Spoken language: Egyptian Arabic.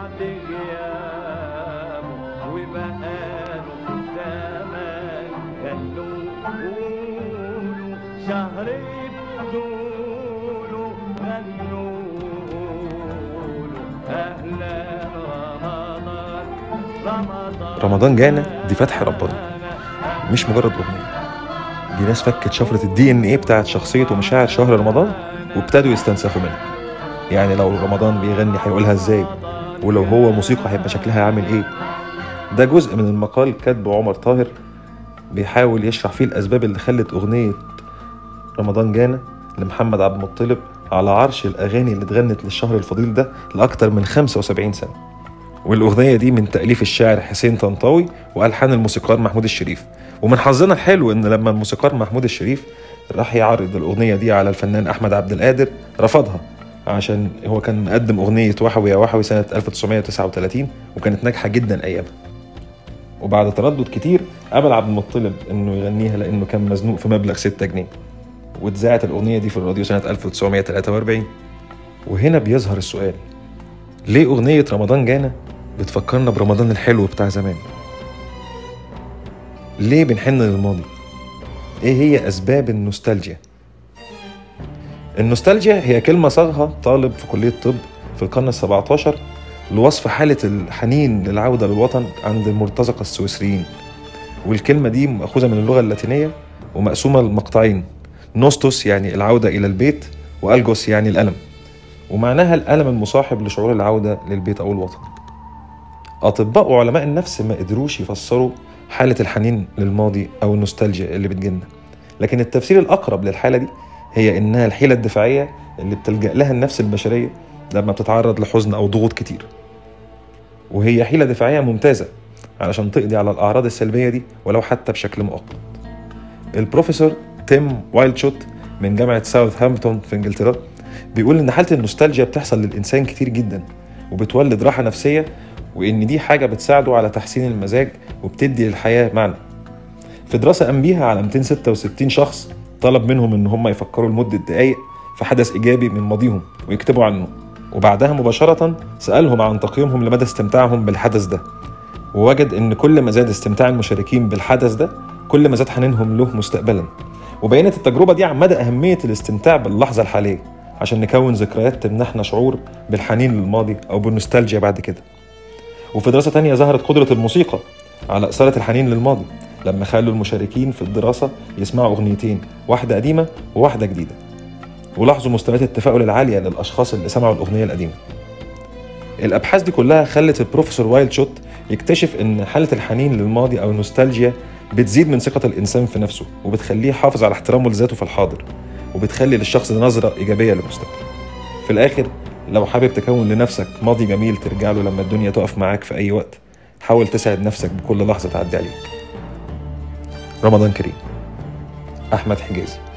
بعد غيابه وبقاله زمان خلوه قولوا شهر بطوله غنوا أهلا رمضان رمضان رمضان جانا دي فتح ربنا مش مجرد اغنيه دي ناس فكت شفره الدي ان ايه بتاعت شخصيه ومشاعر شهر رمضان وابتدوا يستنسخوا منها يعني لو رمضان بيغني هيقولها ازاي ولو هو موسيقى هيبقى شكلها عامل ايه ده جزء من المقال كاتبه عمر طاهر بيحاول يشرح فيه الاسباب اللي خلت اغنيه رمضان جانا لمحمد عبد المطلب على عرش الاغاني اللي اتغنت للشهر الفضيل ده لاكتر من 75 سنه والاغنيه دي من تاليف الشاعر حسين طنطاوي والحان الموسيقار محمود الشريف ومن حظنا الحلو ان لما الموسيقار محمود الشريف راح يعرض الاغنيه دي على الفنان احمد عبد القادر رفضها عشان هو كان مقدم اغنيه وحوي يا وحوي سنه 1939 وكانت ناجحه جدا ايامها وبعد تردد كتير قبل عبد المطلب انه يغنيها لانه كان مزنوق في مبلغ 6 جنيه واتذاعت الاغنيه دي في الراديو سنه 1943 وهنا بيظهر السؤال ليه اغنيه رمضان جانا بتفكرنا برمضان الحلو بتاع زمان ليه بنحن للماضي ايه هي اسباب النوستالجيا النوستالجيا هي كلمة صاغها طالب في كلية طب في القرن السبعة عشر لوصف حالة الحنين للعودة للوطن عند المرتزقة السويسريين والكلمة دي مأخوذة من اللغة اللاتينية ومقسومة لمقطعين نوستوس يعني العودة إلى البيت وألجوس يعني الألم ومعناها الألم المصاحب لشعور العودة للبيت أو الوطن أطباء وعلماء النفس ما قدروش يفسروا حالة الحنين للماضي أو النوستالجيا اللي بتجيلنا لكن التفسير الأقرب للحالة دي هي إنها الحيلة الدفاعية اللي بتلجأ لها النفس البشرية لما بتتعرض لحزن أو ضغوط كتير وهي حيلة دفاعية ممتازة علشان تقضي على الأعراض السلبية دي ولو حتى بشكل مؤقت البروفيسور تيم وايلدشوت من جامعة ساوثهامبتون في إنجلترا بيقول إن حالة النوستالجيا بتحصل للإنسان كتير جدا وبتولد راحة نفسية وإن دي حاجة بتساعده على تحسين المزاج وبتدي للحياة معنى في دراسة قام بيها على 266 شخص طلب منهم إن هم يفكروا لمدة دقايق في حدث إيجابي من ماضيهم ويكتبوا عنه وبعدها مباشرة سألهم عن تقييمهم لمدى استمتاعهم بالحدث ده ووجد إن كل ما زاد استمتاع المشاركين بالحدث ده كل ما زاد حنينهم له مستقبلا وبينت التجربة دي عن مدى أهمية الاستمتاع باللحظة الحالية عشان نكون ذكريات تمنحنا شعور بالحنين للماضي أو بالنوستالجيا بعد كده وفي دراسة تانية ظهرت قدرة الموسيقى على إثارة الحنين للماضي لما خلوا المشاركين في الدراسة يسمعوا أغنيتين واحدة قديمة وواحدة جديدة ولاحظوا مستويات التفاؤل العالية للأشخاص اللي سمعوا الأغنية القديمة الأبحاث دي كلها خلت البروفيسور وايلد شوت يكتشف إن حالة الحنين للماضي أو النوستالجيا بتزيد من ثقة الإنسان في نفسه وبتخليه يحافظ على احترامه لذاته في الحاضر وبتخلي للشخص ده نظرة إيجابية للمستقبل في الآخر لو حابب تكون لنفسك ماضي جميل ترجع له لما الدنيا تقف معاك في أي وقت حاول تسعد نفسك بكل لحظة تعدي عليك رمضان كريم أحمد حجازي